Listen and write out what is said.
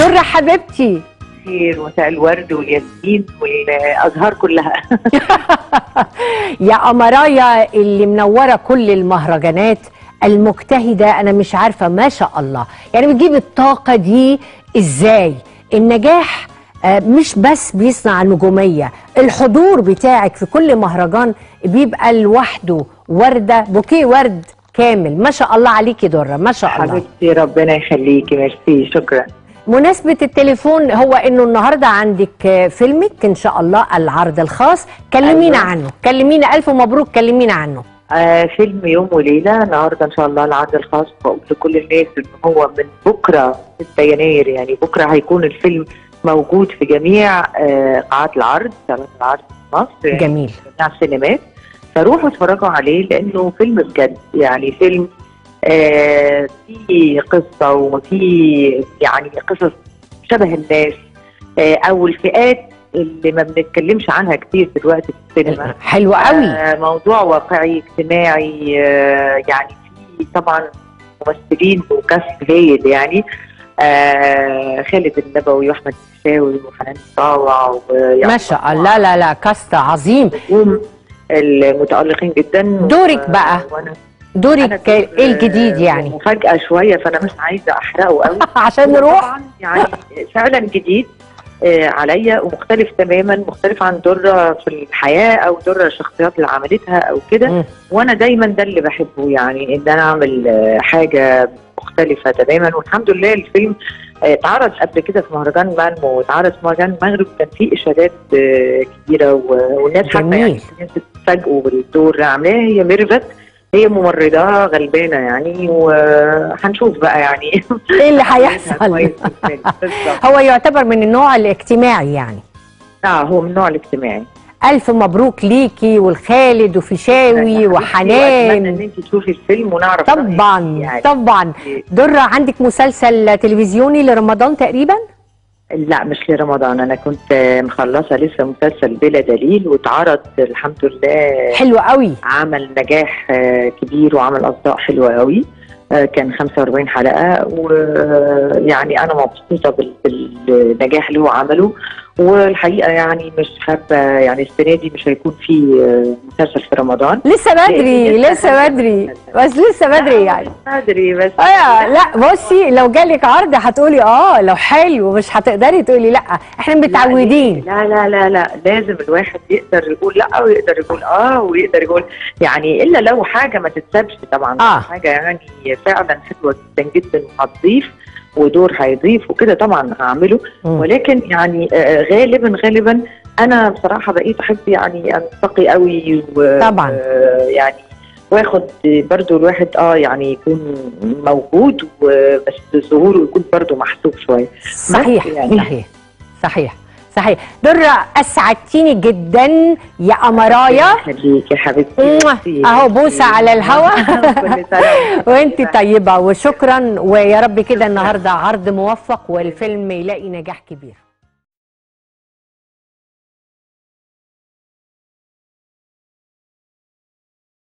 درة حبيبتي خير مساء الورد والياسمين والازهار كلها يا أمرايا اللي منورة كل المهرجانات المجتهدة أنا مش عارفة ما شاء الله يعني بتجيب الطاقة دي إزاي النجاح آه، مش بس بيصنع نجومية الحضور بتاعك في كل مهرجان بيبقى لوحده وردة بوكيه ورد كامل ما شاء الله عليكي درة ما شاء الله حبيبتي ربنا يخليكي ميرسي شكرا مناسبة التليفون هو انه النهاردة عندك آه، فيلمك ان شاء الله العرض الخاص كلمينا أيوة. عنه كلمينا الف مبروك كلمينا عنه آه فيلم يوم وليله النهارده ان شاء الله العرض الخاص بقول لكل الناس ان هو من بكره 6 يناير يعني بكره هيكون الفيلم موجود في جميع آه قاعات العرض ساعات العرض في مصر يعني جميل جميع السينمات فروحوا اتفرجوا عليه لانه فيلم بجد يعني فيلم آه فيه قصه وفيه يعني قصص شبه الناس آه او الفئات اللي ما بنتكلمش عنها كتير دلوقتي في السينما حلو قوي آه موضوع واقعي اجتماعي آه يعني في طبعا ممثلين وكاست هايل يعني آه خالد النبوي واحمد الشاوي وحنان طاوع ما شاء الله لا لا كاست عظيم هم المتألقين جدا دورك بقى. وانا دورك أنا ايه دور، الجديد آه، يعني مفاجأة شوية فأنا مش عايزة أحرقه قوي عشان نروح طبعاً يعني فعلا جديد آه، عليا ومختلف تماما مختلف عن درة في الحياة أو درة الشخصيات اللي عملتها أو كده مم. وأنا دايما ده اللي بحبه يعني إن أنا أعمل آه، حاجة مختلفة تماما والحمد لله الفيلم آه، اتعرض قبل كده في مهرجان مالمو واتعرض في مهرجان المغرب كان فيه إشادات آه، كبيرة و- والناس حتى جميل. يعني في ناس اتفاجئوا بالدور اللي عاملاه هي ميرفت هي ممرضة غلبانة يعني وهنشوف بقى يعني ايه اللي كويس هيحصل في الفيلم. بالظبط. هو يعتبر من النوع الاجتماعي يعني اه هو من النوع الاجتماعي الف مبروك ليكي والخالد وفيشاوي اتمنى ان وحنان انت تشوفي الفيلم ونعرف طبعا رأيك يعني. طبعا درة عندك مسلسل تلفزيوني لرمضان تقريبا لا مش لرمضان انا كنت مخلصه لسه مسلسل بلا دليل واتعرض الحمد لله حلو قوي عمل نجاح آه، كبير وعمل اصداء حلوه قوي آه، كان 45 حلقه ويعني انا مبسوطه بال- بالنجاح اللي هو عمله والحقيقه يعني مش حابه يعني السنه دي مش هيكون في آه، مسلسل في رمضان لسه بدري لسه لسه حاجة بدري مسلسل. بس لسه بدري يعني بدري بس ايوه لا بصي لو جالك عرض هتقولي اه لو حلو مش هتقدري تقولي لا احنا متعودين لا لا لا لا لازم الواحد يقدر يقول لا ويقدر يقول اه ويقدر يقول يعني الا لو حاجه ما تتسابش طبعا آه. حاجه يعني فعلا حلوه جدا جدا وهتضيف ودور هيضيف وكده طبعا هعمله مم. ولكن يعني آه، غالبا غالبا انا بصراحه بقيت احب يعني انتقي قوي و طبعاً. آه، يعني واخد برضو الواحد اه يعني يكون موجود وبس ظهوره يكون برضو محسوب شويه صحيح يعني. صحيح صحيح صحيح درة اسعدتيني جدا يا امرايا خليك يا حبيبتي ميرسي. اهو بوسه على الهوا كل سنة وانت طيبه وشكرا ويا رب كده النهارده عرض موفق والفيلم يلاقي نجاح كبير